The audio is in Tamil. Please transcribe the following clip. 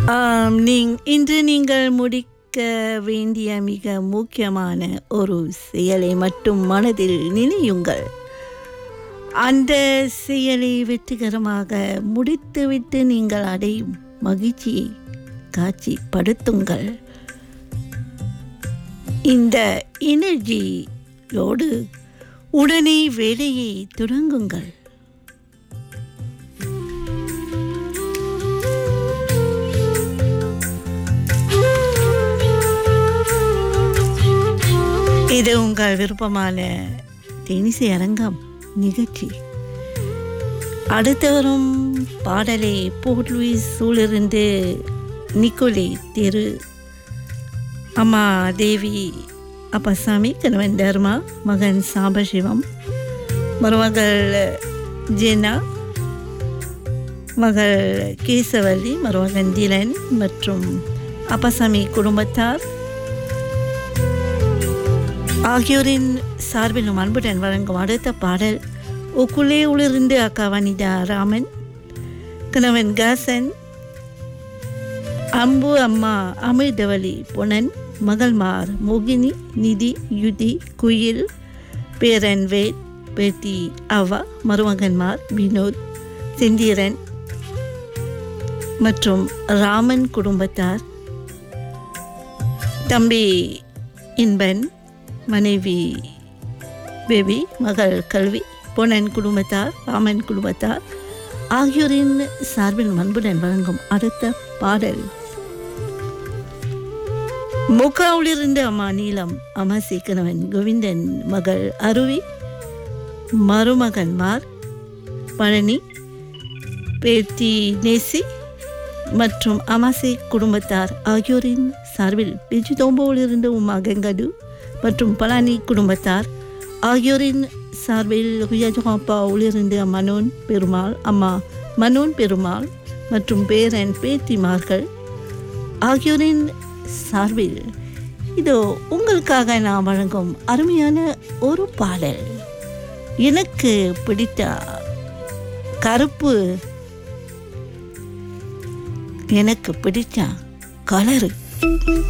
ஆம், நீங்- இன்று நீங்கள் முடிக்க வேண்டிய மிக முக்கியமான ஒரு செயலை மட்டும் மனதில் நினையுங்கள் அந்த செயலை வெற்றிகரமாக முடித்துவிட்டு நீங்கள் அடையும் மகிழ்ச்சியை காட்சிப்படுத்துங்கள் இந்த எனர்ஜியோடு உடனே வேலையை தொடங்குங்கள் இது உங்கள் விருப்பமான தேனிசை அரங்கம் நிகழ்ச்சி அடுத்து வரும் பாடலை போர்ட் லூயிஸ் சூழிருந்து நிக்கோலே திரு அம்மா தேவி அப்பசாமி கணவன் தர்மா மகன் சாம்பசிவம் மருமகள் ஜெனா மகள் கேசவல்லி மருமகன் திலன் மற்றும் அப்பசாமி குடும்பத்தார் ஆகியோரின் சார்பிலும் அன்புடன் வழங்கும் அடுத்த பாடல் உக்குள்ளே உளிர்ந்து அக்கா வனிதா ராமன் கணவன் காசன் அம்பு அம்மா அமிர்தவழி பொனன் மகள்மார் மோகினி நிதி யுதி குயில் பேரன் வேட் பேத்தி அவா மருமகன்மார் வினோத் செந்தீரன் மற்றும் ராமன் குடும்பத்தார் தம்பி இன்பன் மனைவி பேபி மகள் கல்வி பொன்னன் குடும்பத்தார் ராமன் குடும்பத்தார் ஆகியோரின் சார்பில் அன்புடன் வழங்கும் அடுத்த பாடல் முகாவிலிருந்து அம்மா நீலம் அம்மா சீக்கனவன் கோவிந்தன் மகள் அருவி மருமகன்மார் பழனி பேத்தி நேசி மற்றும் அமாசை குடும்பத்தார் ஆகியோரின் சார்பில் பிஜு தோம்போவிலிருந்து உமா கங்கடு மற்றும் பழனி குடும்பத்தார் ஆகியோரின் சார்பில் ருயஜாப்பாவிலிருந்து மனோன் பெருமாள் அம்மா மனோன் பெருமாள் மற்றும் பேரன் பேத்திமார்கள் ஆகியோரின் சார்பில் இதோ உங்களுக்காக நான் வழங்கும் அருமையான ஒரு பாடல் எனக்கு பிடித்த கருப்பு எனக்கு பிடிச்ச கலரு